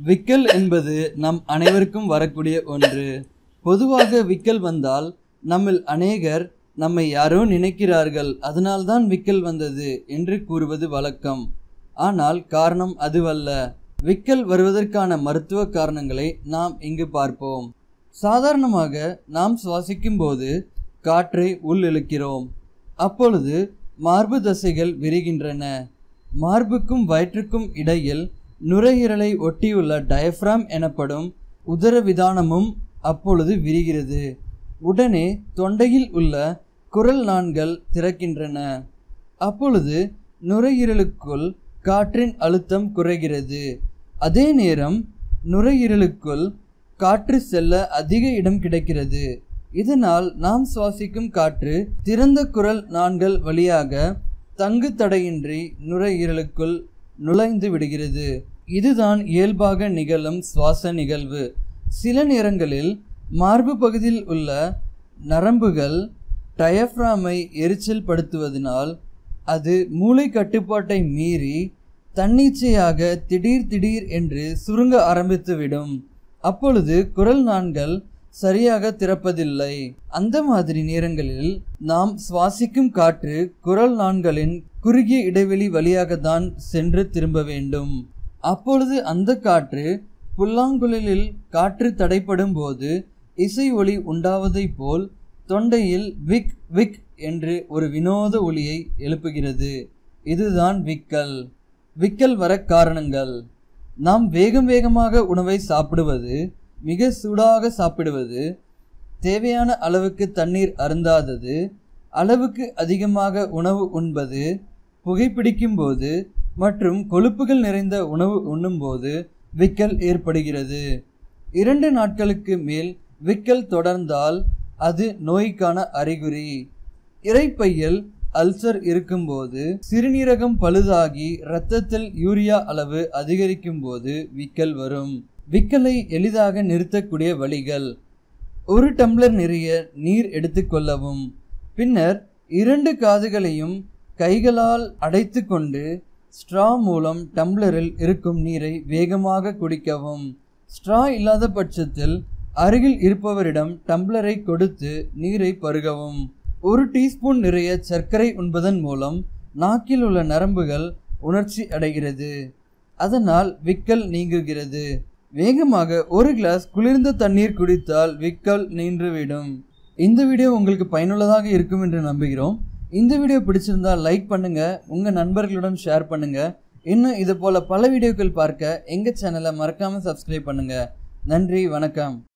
விக்கல் என்பது நம் அனைவருக்கும் வரக்கூடிய ஒன்று பொதுவாக விக்கல் வந்தால் நம்மில் அநேகர் நம்மை யாரோ நினைக்கிறார்கள் அதனால்தான் விக்கல் வந்தது என்று கூறுவது வழக்கம் ஆனால் காரணம் அதுவல்ல விக்கல் வருவதற்கான மருத்துவ காரணங்களை நாம் இங்கு பார்ப்போம் சாதாரணமாக நாம் சுவாசிக்கும் போது காற்றை உள்ளிழுக்கிறோம் அப்பொழுது மார்பு தசைகள் விரிகின்றன மார்புக்கும் வயிற்றுக்கும் இடையில் நுரையீரலை ஒட்டியுள்ள டயஃப்ராம் எனப்படும் உதரவிதானமும் அப்பொழுது விரிகிறது உடனே தொண்டையில் உள்ள குரல் நாண்கள் திறக்கின்றன அப்பொழுது நுரையீரலுக்குள் காற்றின் அழுத்தம் குறைகிறது அதே நேரம் நுரையீரலுக்குள் காற்று செல்ல அதிக இடம் கிடைக்கிறது இதனால் நாம் சுவாசிக்கும் காற்று திறந்த குரல் நாண்கள் வழியாக தங்கு தடையின்றி நுரையீரலுக்குள் நுழைந்து விடுகிறது இதுதான் இயல்பாக நிகழும் சுவாச நிகழ்வு சில நேரங்களில் மார்பு பகுதியில் உள்ள நரம்புகள் டயஃப்ராமை எரிச்சல் படுத்துவதனால் அது மூளை கட்டுப்பாட்டை மீறி தன்னிச்சையாக திடீர் திடீர் என்று சுருங்க ஆரம்பித்துவிடும் அப்பொழுது குரல் நாண்கள் சரியாக திறப்பதில்லை அந்த மாதிரி நேரங்களில் நாம் சுவாசிக்கும் காற்று குரல் நாண்களின் குறுகிய இடைவெளி வழியாக தான் சென்று திரும்ப வேண்டும் அப்பொழுது அந்த காற்று புல்லாங்குழலில் காற்று தடைப்படும் போது இசை ஒளி உண்டாவதைப் போல் தொண்டையில் விக் விக் என்று ஒரு வினோத ஒளியை எழுப்புகிறது இதுதான் விக்கல் விக்கல் வர காரணங்கள் நாம் வேகம் வேகமாக உணவை சாப்பிடுவது மிக சூடாக சாப்பிடுவது தேவையான அளவுக்கு தண்ணீர் அருந்தாதது அளவுக்கு அதிகமாக உணவு உண்பது புகைப்பிடிக்கும் போது மற்றும் கொழுப்புகள் நிறைந்த உணவு உண்ணும்போது விக்கல் ஏற்படுகிறது இரண்டு நாட்களுக்கு மேல் விக்கல் தொடர்ந்தால் அது நோய்க்கான அறிகுறி இறைப்பையில் அல்சர் இருக்கும்போது சிறுநீரகம் பழுதாகி இரத்தத்தில் யூரியா அளவு அதிகரிக்கும் போது விக்கல் வரும் விக்கலை எளிதாக நிறுத்தக்கூடிய வழிகள் ஒரு டம்ளர் நிறைய நீர் எடுத்துக்கொள்ளவும் பின்னர் இரண்டு காதுகளையும் கைகளால் அடைத்து கொண்டு ஸ்ட்ரா மூலம் டம்ளரில் இருக்கும் நீரை வேகமாக குடிக்கவும் ஸ்ட்ரா இல்லாத பட்சத்தில் அருகில் இருப்பவரிடம் டம்ளரை கொடுத்து நீரை பருகவும் ஒரு டீஸ்பூன் நிறைய சர்க்கரை உண்பதன் மூலம் நாக்கில் உள்ள நரம்புகள் உணர்ச்சி அடைகிறது அதனால் விக்கல் நீங்குகிறது வேகமாக ஒரு கிளாஸ் குளிர்ந்த தண்ணீர் குடித்தால் விக்கல் நின்றுவிடும் இந்த வீடியோ உங்களுக்கு பயனுள்ளதாக இருக்கும் என்று நம்புகிறோம் இந்த வீடியோ பிடிச்சிருந்தால் லைக் பண்ணுங்க உங்க நண்பர்களுடன் ஷேர் பண்ணுங்க இன்னும் இது போல பல வீடியோக்கள் பார்க்க எங்க சேனலை மறக்காம சப்ஸ்கிரைப் பண்ணுங்க நன்றி வணக்கம்